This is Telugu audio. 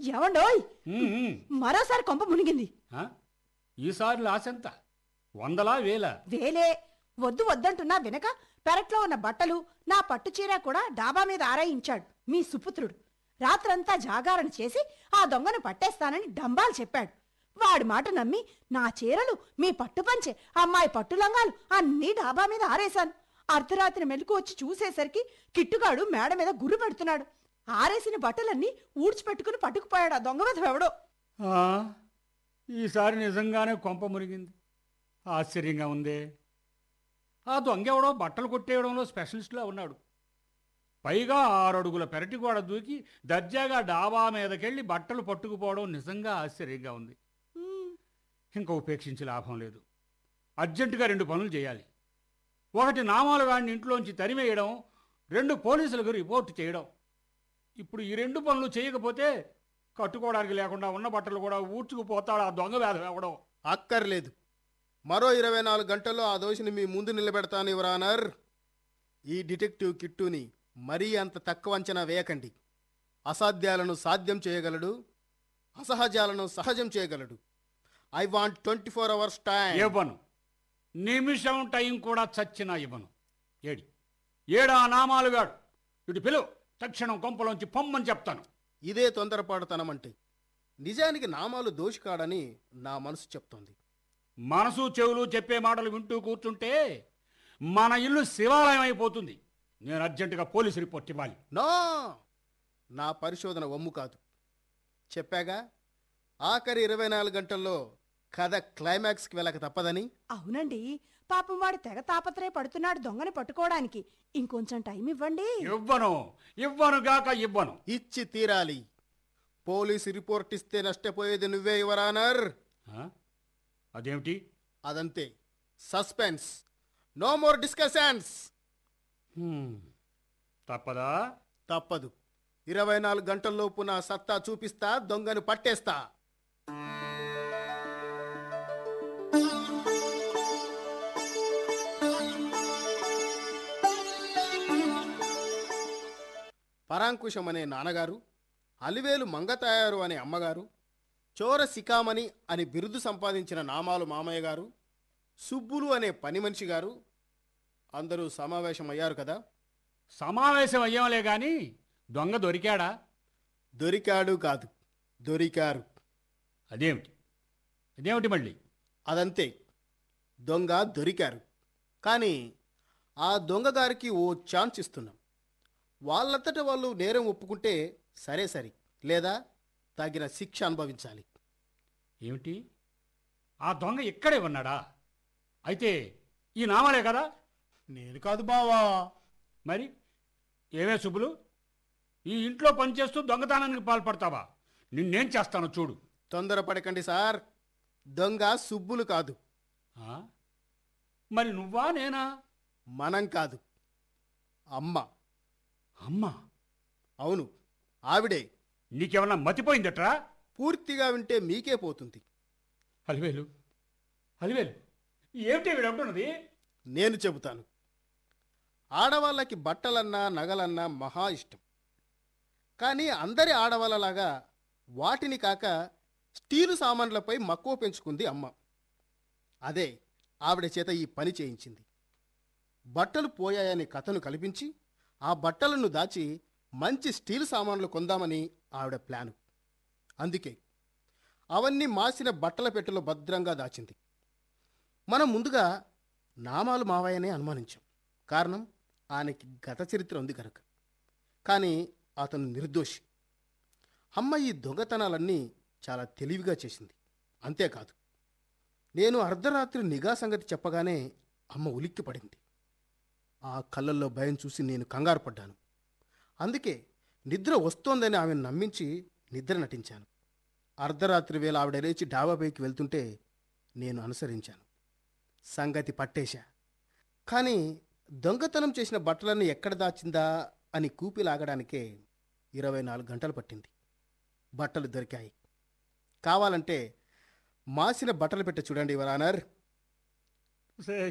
ఏమండోయ్ ఉమ్, ఉమ్. మరోసారి కొంప మునిగింది ఆ? ఈసారి లాసెంత వందలా వేల వేలే వద్దు వద్దంటున్నా వెనక పెరట్లో ఉన్న బట్టలు నా పట్టు చీర కూడా డాబా మీద ఆరాయించాడు మీ సుపుత్రుడు రాత్రంతా జాగారణ చేసి ఆ దొంగను పట్టేస్తానని డంబాలు చెప్పాడు వాడి మాట నమ్మి నా చీరలు మీ పట్టు పంచె అమ్మాయి పట్టు లంగాలు అన్నీ డాబా మీద ఆరేశాను అర్ధరాత్రి మెలకు వచ్చి చూసేసరికి కిట్టుగాడు మేడ మీద గుర్రు పెడుతున్నాడు ఆరేసిన బట్టలన్నీ ఊడ్చిపెట్టుకుని పట్టుకుపోయాడు ఆ దొంగ వెధవ ఎవడో ఆ, ఈసారి నిజంగానే కొంప మురిగింది ఆశ్చర్యంగా ఉందే ఆ దొంగెవడో బట్టలు కొట్టేయడంలో స్పెషలిస్ట్లా ఉన్నాడు పైగా ఆరడుగుల పెరటి గోడ దూకి దర్జాగా డాబా మీదకెళ్ళి బట్టలు పట్టుకుపోవడం నిజంగా ఆశ్చర్యంగా ఉంది ఇంకా ఉపేక్షించి లాభం లేదు అర్జెంటుగా రెండు పనులు చేయాలి ఒకటి నామాలు వాడిని ఇంట్లోంచి తరిమేయడం రెండు పోలీసులకు రిపోర్ట్ చేయడం ఇప్పుడు ఈ రెండు పనులు చేయకపోతే కట్టుకోవడానికి లేకుండా ఉన్న బట్టలు కూడా ఊడ్చుకుపోతాడు ఆ దొంగ వేధం ఎవడం అక్కర్లేదు మరో ఇరవై నాలుగు గంటల్లో ఆ దోషిని మీ ముందు నిలబెడతాను యువరానర్ ఈ డిటెక్టివ్ కిట్టుని మరీ అంత తక్కువ అంచనా వేయకండి అసాధ్యాలను సాధ్యం చేయగలడు అసహజాలను సహజం చేయగలడు I want twenty four hours time ఇవ్వను నిమిషం టైం కూడా చచ్చినా ఇవ్వను ఏడి ఏడా నామాలుగాడు ఇటు పిలువు తక్షణం కొంపలోంచి పొమ్మని చెప్తాను ఇదే తొందరపాటుతనమంటే నిజానికి నామాలు దోషి కాడని నా మనసు చెప్తోంది మనసు చెవులు చెప్పే మాటలు వింటూ కూర్చుంటే మన ఇల్లు శివాలయం అయిపోతుంది నేను అర్జెంటుగా పోలీసు రిపోర్ట్ ఇవ్వాలి నో నా పరిశోధన వమ్ము కాదు చెప్పాగా ఆఖరి ఇరవై నాలుగు గంటల్లో కథ క్లైమాక్స్కి వెళ్ళక తప్పదని అవునండి పాపం వాడు తెగ తాపత్రయ పడుతున్నాడు దొంగని పట్టుకోవడానికి ఇంకొంచెం టైం ఇవ్వండి ఇవ్వను ఇవ్వనుగాక ఇవ్వను ఇచ్చి తీరాలి పోలీసు రిపోర్ట్ ఇస్తే నష్టపోయేది నువ్వే యువరానర్ ఆ? అదేమిటి అదంతే సస్పెన్స్ నో మోర్ డిస్కషన్స్ హ్మ్. తప్పదా తప్పదు ఇరవై నాలుగు గంటల్లోపు నా సత్తా చూపిస్తా దొంగను పట్టేస్తా పరాంకుశం అనే నాన్నగారు అలివేలు మంగతాయారు అనే అమ్మగారు చోర సికామణి అని బిరుదు సంపాదించిన నామాలు మామయ్య గారు సుబ్బులు అనే పని మనిషి గారు అందరూ సమావేశమయ్యారు కదా సమావేశం అయ్యాంలే గాని దొంగ దొరికాడా దొరికాడు కాదు దొరికారు అదేమిటి అదేమిటి మళ్ళీ అదంతే దొంగ దొరికారు కానీ ఆ దొంగ గారికి ఓ ఛాన్స్ ఇస్తున్నాం వాళ్ళంతట వాళ్ళు నేరం ఒప్పుకుంటే సరే సరి లేదా తగిన శిక్ష అనుభవించాలి ఏమిటి ఆ దొంగ ఇక్కడే ఉన్నాడా అయితే ఈ నామలే కదా నేను కాదు బావా మరి ఏవే సుబ్బులు ఈ ఇంట్లో పనిచేస్తూ దొంగతనానికి పాల్పడతావా నిన్నేం చేస్తాను చూడు తొందరపడకండి సార్ దొంగ సుబ్బులు కాదు ఆ? మరి నువ్వా నేనా మనం కాదు అమ్మ అమ్మా అవును ఆవిడే నీకేమన్నా మతిపోయిందట్రా పూర్తిగా వింటే మీకే పోతుంది అలివేలు అలివేలు ఏమిటి వీడు అంటున్నది నేను చెబుతాను ఆడవాళ్ళకి బట్టలన్నా నగలన్నా మహా ఇష్టం కానీ అందరి ఆడవాళ్ళలాగా వాటిని కాక స్టీలు సామాన్లపై మక్కువ పెంచుకుంది అమ్మ అదే ఆవిడ చేత ఈ పని చేయించింది బట్టలు పోయాయనే కథను కల్పించి ఆ బట్టలను దాచి మంచి స్టీల్ సామాన్లు కొందామని ఆవిడ ప్లాను అందుకే అవన్నీ మాసిన బట్టల పెట్టెలో భద్రంగా దాచింది మనం ముందుగా నామాలు మావయ్యనే అనుమానించాం కారణం ఆయనకి గత చరిత్ర ఉంది కనుక కానీ అతను నిర్దోషి అమ్మ ఈ దొంగతనాలన్నీ చాలా తెలివిగా చేసింది అంతేకాదు నేను అర్ధరాత్రి నిఘా సంగతి చెప్పగానే అమ్మ ఉలిక్కి పడింది ఆ కళ్ళల్లో భయం చూసి నేను కంగారు పడ్డాను అందుకే నిద్ర వస్తోందని ఆమెను నమ్మించి నిద్ర నటించాను అర్ధరాత్రి వేళ ఆవిడ లేచి డాబాపైకి వెళ్తుంటే నేను అనుసరించాను సంగతి పట్టేశా కానీ దొంగతనం చేసిన బట్టలను ఎక్కడ దాచిందా అని కూపి లాగడానికే ఇరవై నాలుగు గంటలు పట్టింది బట్టలు దొరికాయి కావాలంటే మాసిన బట్టలు పెట్ట చూడండి వరానర్ సే